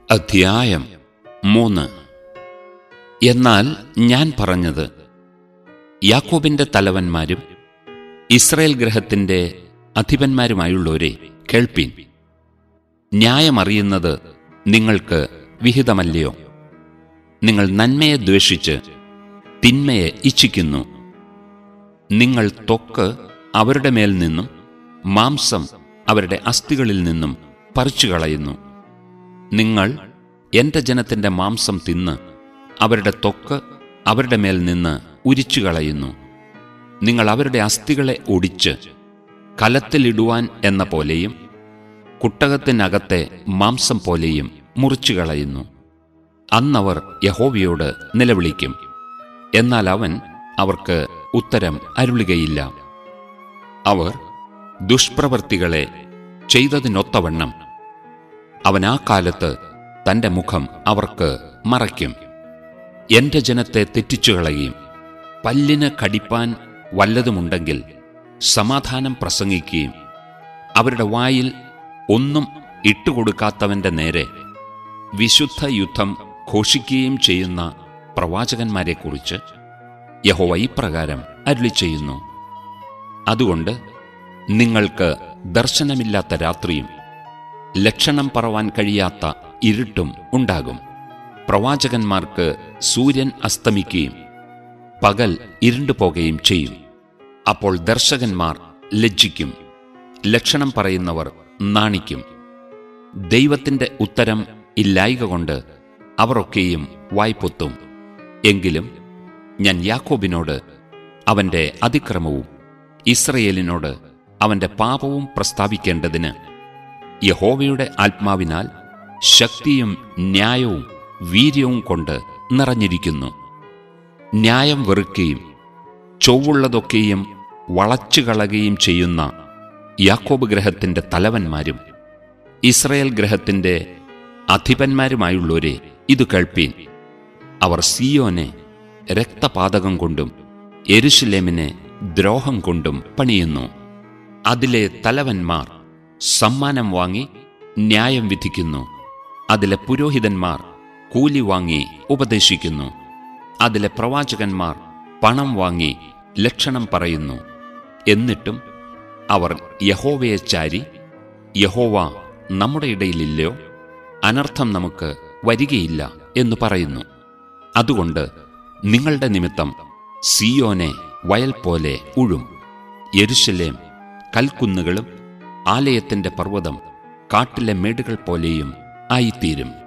അധ്യായം മൂന്ന് എന്നാൽ ഞാൻ പറഞ്ഞത് യാക്കോബിന്റെ തലവന്മാരും ഇസ്രയേൽ ഗ്രഹത്തിന്റെ അധിപന്മാരുമായുള്ളവരെ കേൾപ്പീൻ ന്യായമറിയുന്നത് നിങ്ങൾക്ക് വിഹിതമല്ലയോ നിങ്ങൾ നന്മയെ ദ്വേഷിച്ച് തിന്മയെ ഇച്ഛിക്കുന്നു നിങ്ങൾ ത്വക്ക് അവരുടെ മേൽ നിന്നും മാംസം അവരുടെ അസ്ഥികളിൽ നിന്നും പറിച്ചു കളയുന്നു നിങ്ങൾ എന്റെ ജനത്തിന്റെ മാംസം തിന്ന് അവരുടെ ത്വക്ക് അവരുടെ മേൽ നിന്ന് ഉരിച്ചു കളയുന്നു നിങ്ങൾ അവരുടെ അസ്ഥികളെ ഒടിച്ച് കലത്തിലിടുവാൻ എന്ന പോലെയും കുട്ടകത്തിനകത്തെ മാംസം പോലെയും മുറിച്ചു കളയുന്നു അന്നവർ യഹോവയോട് നിലവിളിക്കും എന്നാൽ അവൻ അവർക്ക് ഉത്തരം അരുളുകയില്ല അവർ ദുഷ്പ്രവൃത്തികളെ ചെയ്തതിനൊത്തവണ്ണം അവൻ ആ കാലത്ത് തന്റെ മുഖം അവർക്ക് മറയ്ക്കും എന്റെ ജനത്തെ തെറ്റിച്ചു കളയുകയും പല്ലിന് കടിപ്പാൻ വല്ലതുമുണ്ടെങ്കിൽ സമാധാനം പ്രസംഗിക്കുകയും അവരുടെ വായിൽ ഒന്നും ഇട്ടുകൊടുക്കാത്തവന്റെ നേരെ വിശുദ്ധ യുദ്ധം ഘോഷിക്കുകയും ചെയ്യുന്ന പ്രവാചകന്മാരെക്കുറിച്ച് യഹോവ ഇപ്രകാരം അരുളി ചെയ്യുന്നു അതുകൊണ്ട് നിങ്ങൾക്ക് ദർശനമില്ലാത്ത രാത്രിയും ലക്ഷണം പറവാൻ കഴിയാത്ത ഇരുട്ടും ഉണ്ടാകും പ്രവാചകന്മാർക്ക് സൂര്യൻ അസ്തമിക്കുകയും പകൽ ഇരുണ്ടു പോകുകയും ചെയ്യും അപ്പോൾ ദർശകന്മാർ ലജ്ജിക്കും ലക്ഷണം പറയുന്നവർ നാണിക്കും ദൈവത്തിന്റെ ഉത്തരം ഇല്ലായിക കൊണ്ട് അവരൊക്കെയും വായ്പൊത്തും എങ്കിലും ഞാൻ യാക്കോബിനോട് അവന്റെ അതിക്രമവും ഇസ്രയേലിനോട് അവന്റെ പാപവും പ്രസ്താവിക്കേണ്ടതിന് യഹോവയുടെ ആത്മാവിനാൽ ശക്തിയും ന്യായവും വീര്യവും കൊണ്ട് നിറഞ്ഞിരിക്കുന്നു ന്യായം വെറുക്കുകയും ചൊവ്വുള്ളതൊക്കെയും വളച്ചുകളയുകയും ചെയ്യുന്ന യാക്കോബ് ഗ്രഹത്തിന്റെ തലവന്മാരും ഇസ്രയേൽ ഗ്രഹത്തിന്റെ അധിപന്മാരുമായുള്ളവരെ ഇത് കേൾപ്പീൻ അവർ സിയോനെ രക്തപാതകം കൊണ്ടും എരുശലേമിനെ ദ്രോഹം കൊണ്ടും പണിയുന്നു അതിലെ തലവന്മാർ സമ്മാനം വാങ്ങി ന്യായം വിധിക്കുന്നു അതിലെ പുരോഹിതന്മാർ കൂലി വാങ്ങി ഉപദേശിക്കുന്നു അതിലെ പ്രവാചകന്മാർ പണം വാങ്ങി ലക്ഷണം പറയുന്നു എന്നിട്ടും അവർ യഹോവയെ ചാരി യഹോവ നമ്മുടെ ഇടയിലില്ലയോ അനർത്ഥം നമുക്ക് വരികയില്ല എന്ന് പറയുന്നു അതുകൊണ്ട് നിങ്ങളുടെ നിമിത്തം സിയോനെ വയൽ പോലെ ഉഴും യെരുശലേം കൽക്കുന്നുകളും ആലയത്തിന്റെ പർവ്വതം കാട്ടിലെ മേടുകൾ പോലെയും ആയിത്തീരും